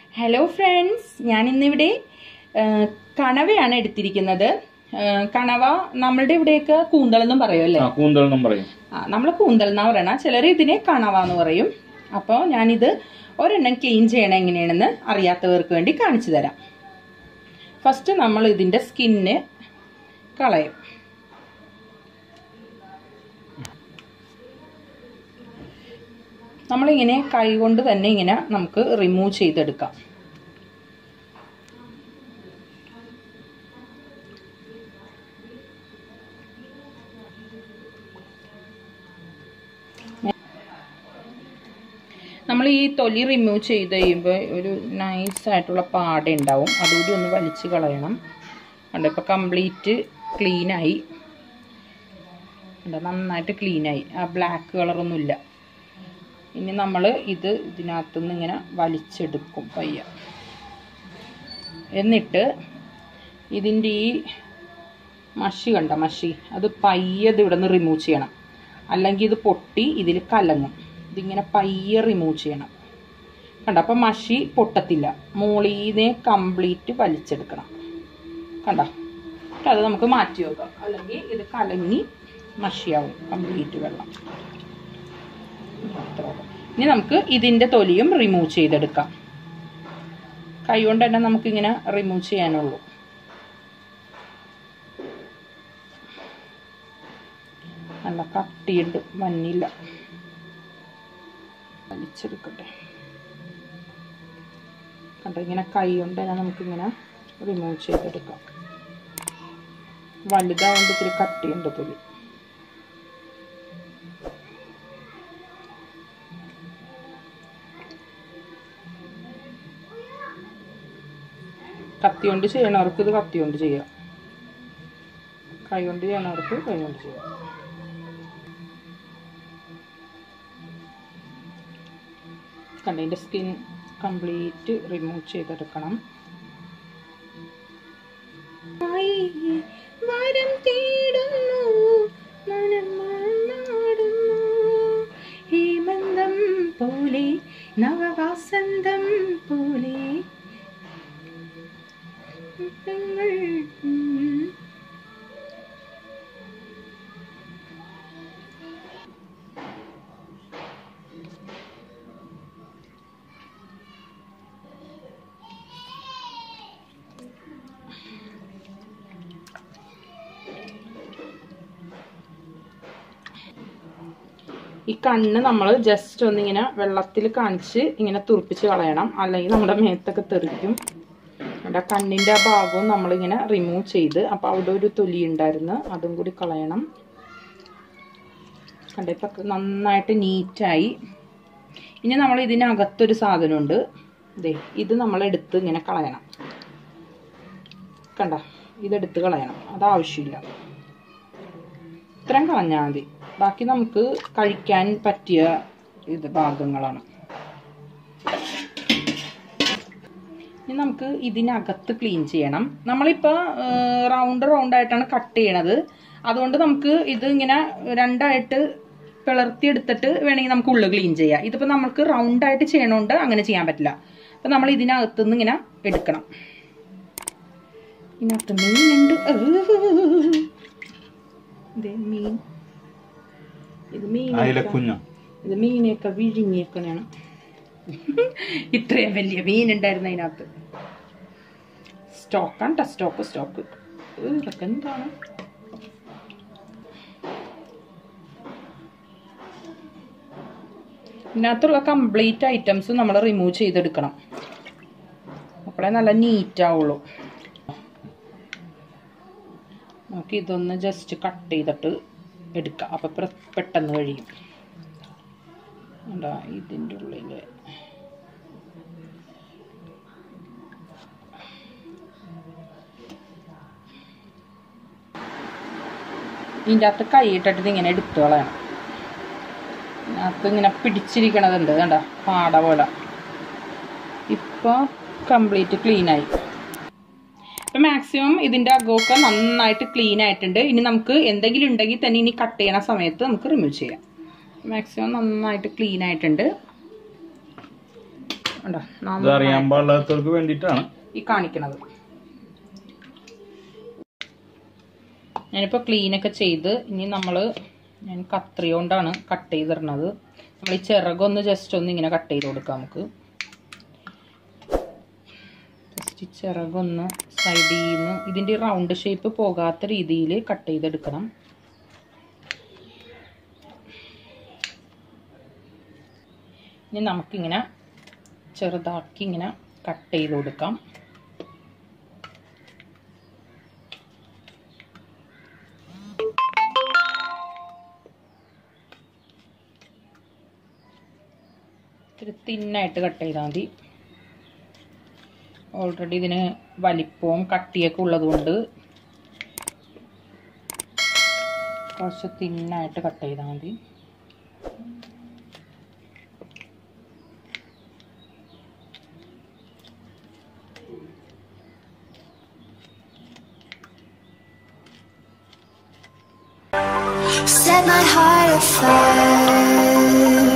Hello friends ഞാൻ ഇന്നിവിടെ ആ, കണവയാണ് എടുത്തിരിക്കുന്നത് ആ, കണവ നമ്മളുടെ ഇവിടെയൊക്കെ കൂന്തൽ എന്നും പറയുമല്ലേ ആ കൂന്തൽ എന്നും പറയും ആ നമ്മൾ കൂന്തൽ എന്നാ പറയണ ചിലർ ഇതിനെ കണവ എന്ന് പറയും അപ്പോൾ ഞാനിത് ഒരെണ്ണം ക്ലീൻ ചെയ്യണം എങ്ങനെയാണെന്ന് അറിയാത്തവർക്ക് വേണ്ടി കാണിച്ചു തരാം ഫസ്റ്റ് നമ്മൾ ഇതിൻ്റെ സ്കിന്ന് കളയും നമ്മളിങ്ങനെ കൈ കൊണ്ട് തന്നെ ഇങ്ങനെ നമുക്ക് റിമൂവ് ചെയ്തെടുക്കാം നമ്മൾ ഈ തൊലി റിമൂവ് ചെയ്ത് കഴിയുമ്പോൾ ഒരു നൈസ് ആയിട്ടുള്ള പാട ഉണ്ടാവും അതുകൂടി ഒന്ന് വലിച്ച് കളയണം കണ്ടോ ഇപ്പോൾ കംപ്ലീറ്റ് ക്ലീനായി കണ്ടോ നന്നായിട്ട് ക്ലീനായി ആ ബ്ലാക്ക് കളറൊന്നുമില്ല ഇനി നമ്മൾ ഇത് ഇതിനകത്തുനിന്ന് ഇങ്ങനെ വലിച്ചെടുക്കും പയ്യ എന്നിട്ട് ഇതിൻ്റെ ഈ മഷി കണ്ട മഷി അത് പയ്യെ ഇത് ഇവിടെ നിന്ന് റിമൂവ് ചെയ്യണം അല്ലെങ്കിൽ ഇത് പൊട്ടി ഇതിൽ കലങ്ങും ഇതിങ്ങനെ പയ്യെ റിമൂവ് ചെയ്യണം കണ്ട അപ്പം മഷി പൊട്ടത്തില്ല മോളീനെ കംപ്ലീറ്റ് വലിച്ചെടുക്കണം കണ്ട അത് നമുക്ക് മാറ്റി വെക്കാം അല്ലെങ്കിൽ ഇത് കലങ്ങി മഷിയാവും കംപ്ലീറ്റ് വെള്ളം അത്ര ഉള്ളൂ. ഇനി നമുക്ക് ഇതിൻ്റെ തൊലിയും റിമൂവ് ചെയ്തെടുക്കാം കൈ കൊണ്ട് തന്നെ നമുക്കിങ്ങനെ റിമൂവ് ചെയ്യാനുള്ളൂ നല്ല കട്ടിയുണ്ട് മഞ്ഞില്ല വലിച്ചെടുക്കട്ടെ കണ്ടോ ഇങ്ങനെ കൈ കൊണ്ട് തന്നെ നമുക്കിങ്ങനെ റിമൂവ് ചെയ്തെടുക്കാം വലുതാവുമ്പോൾ ഇത്തിരി കട്ടിയുണ്ട് തൊലി കത്തി കൊണ്ട് ചെയ്യണവർക്ക് ഇത് കത്തി കൊണ്ട് ചെയ്യാം കൈ കൊണ്ട് ചെയ്യണവർക്ക് കൈ കൊണ്ട് ചെയ്യാം കണ്ടതിൻ്റെ സ്കിൻ കംപ്ലീറ്റ് റിമൂവ് ചെയ്തെടുക്കണം വരം തേടുന്നു മനം മണ്ണാടുന്നു ഹേമന്തം പോലെ നവവാസന്തം പോലെ മുത്തങ്ങൾ, ഉം. ഈ കണ്ണ് നമ്മൾ ജസ്റ്റ് ഒന്നിങ്ങനെ വെള്ളത്തിൽ കാണിച്ച് ഇങ്ങനെ തുറപ്പിച്ച് കളയണം അല്ലെങ്കിൽ നമ്മുടെ മേത്തൊക്കെ തെറിക്കും അവിടെ കണ്ണിൻ്റെ ആ ഭാഗവും നമ്മളിങ്ങനെ റിമൂവ് ചെയ്ത് അപ്പോൾ അവിടെ ഒരു തൊലി ഉണ്ടായിരുന്നു അതും കൂടി കളയണം കണ്ട ഇപ്പം നന്നായിട്ട് നീറ്റായി ഇനി നമ്മൾ ഇതിനകത്തൊരു സാധനമുണ്ട് ദേ ഇത് നമ്മൾ എടുത്ത് ഇങ്ങനെ കളയണം കണ്ട ഇതെടുത്ത് കളയണം അത് ആവശ്യമില്ല ഇത്രയും കളഞ്ഞാൽ മതി ബാക്കി നമുക്ക് കഴിക്കാൻ പറ്റിയ ഇത് ഭാഗങ്ങളാണ് ഇനി നമുക്ക് ഇതിനകത്ത് ക്ലീൻ ചെയ്യണം നമ്മളിപ്പോൾ റൗണ്ട് റൗണ്ട് ആയിട്ടാണ് കട്ട് ചെയ്യണത് അതുകൊണ്ട് നമുക്ക് ഇത് ഇങ്ങനെ രണ്ടായിട്ട് പിളർത്തി എടുത്തിട്ട് വേണമെങ്കിൽ നമുക്ക് ഉള്ളു ക്ലീൻ ചെയ്യാം ഇതിപ്പോൾ നമുക്ക് റൗണ്ട് ആയിട്ട് ചെയ്യണോണ്ട് അങ്ങനെ ചെയ്യാൻ പറ്റില്ല അപ്പം നമ്മൾ ഇതിനകത്ത് നിന്ന് ഇങ്ങനെ എടുക്കണം ഇതിനകത്ത് മീനുണ്ട് ദേ മീൻ ഇത് മീൻ അയിലക്കുഞ്ഞ ഇത് മീനെയൊക്കെ വിഴുങ്ങിയേക്കണാണ് ഇത്രയും വലിയ മീനുണ്ടായിരുന്നു അതിനകത്ത് സ്റ്റോക്കാണ് ട്ടോ സ്റ്റോക്ക് സ്റ്റോക്ക് ഇതൊക്കെ എന്താണ് ഇതിനകത്തുള്ള കംപ്ലീറ്റ് ഐറ്റംസ് നമ്മൾ റിമൂവ് ചെയ്തെടുക്കണം അപ്പോഴേ നല്ല നീറ്റ് ആവുള്ളൂ നമുക്ക് ഇതൊന്ന് ജസ്റ്റ് കട്ട് ചെയ്തിട്ട് എടുക്കാം അപ്പം പെട്ടെന്ന് കഴിയും ഉണ്ടാ ഇതിൻ്റെ ഉള്ളിൽ ഇതിൻ്റെ അകത്ത് കൈയിട്ടിട്ട് ഇതിങ്ങനെ എടുത്തു കളയണം ഇതിനകത്ത് ഇങ്ങനെ പിടിച്ചിരിക്കണതുണ്ട് കണ്ട പാട പോലെ ഇപ്പോൾ കംപ്ലീറ്റ് ക്ലീനായി ഇപ്പം മാക്സിമം ഇതിൻ്റെ അകമൊക്കെ നന്നായിട്ട് ക്ലീൻ ആയിട്ടുണ്ട് ഇനി നമുക്ക് എന്തെങ്കിലും ഉണ്ടെങ്കിൽ തന്നെ ഇനി കട്ട് ചെയ്യണ സമയത്ത് നമുക്ക് റിമൂവ് ചെയ്യാം മാക്സിമം നന്നായിട്ട് ക്ലീൻ ആയിട്ടുണ്ട് കണ്ടോ ഇത് നന്നായി അറിയാൻ പാടില്ലാത്തവർക്ക് വേണ്ടിയിട്ടാണ് ഈ കാണിക്കണത് ഞാനിപ്പോൾ ക്ലീനൊക്കെ ചെയ്ത് ഇനി നമ്മൾ ഞാൻ കത്രി കൊണ്ടാണ് കട്ട് ചെയ്തിടണത് നമ്മൾ ഈ ചിറകൊന്ന് ജസ്റ്റ് ഒന്ന് ഇങ്ങനെ കട്ട് ചെയ്ത് കൊടുക്കാം നമുക്ക് ജസ്റ്റ് ഈ ചിറകൊന്ന് സൈഡിൽ നിന്ന് ഇതിൻ്റെ റൗണ്ട് ഷേപ്പ് പോകാത്ത രീതിയിൽ കട്ട് ചെയ്തെടുക്കണം ഇനി നമുക്കിങ്ങനെ ചെറുതാക്കി ഇങ്ങനെ കട്ട് ചെയ്ത് കൊടുക്കാം ഇത്തിരി തിന്നായിട്ട് കട്ട് ചെയ്താൽ മതി ഓൾറെഡി ഇതിന് വലിപ്പവും കട്ടിയൊക്കെ ഉള്ളതുകൊണ്ട് കുറച്ച് തിന്നായിട്ട് കട്ട് ചെയ്താൽ മതി Set my heart afire.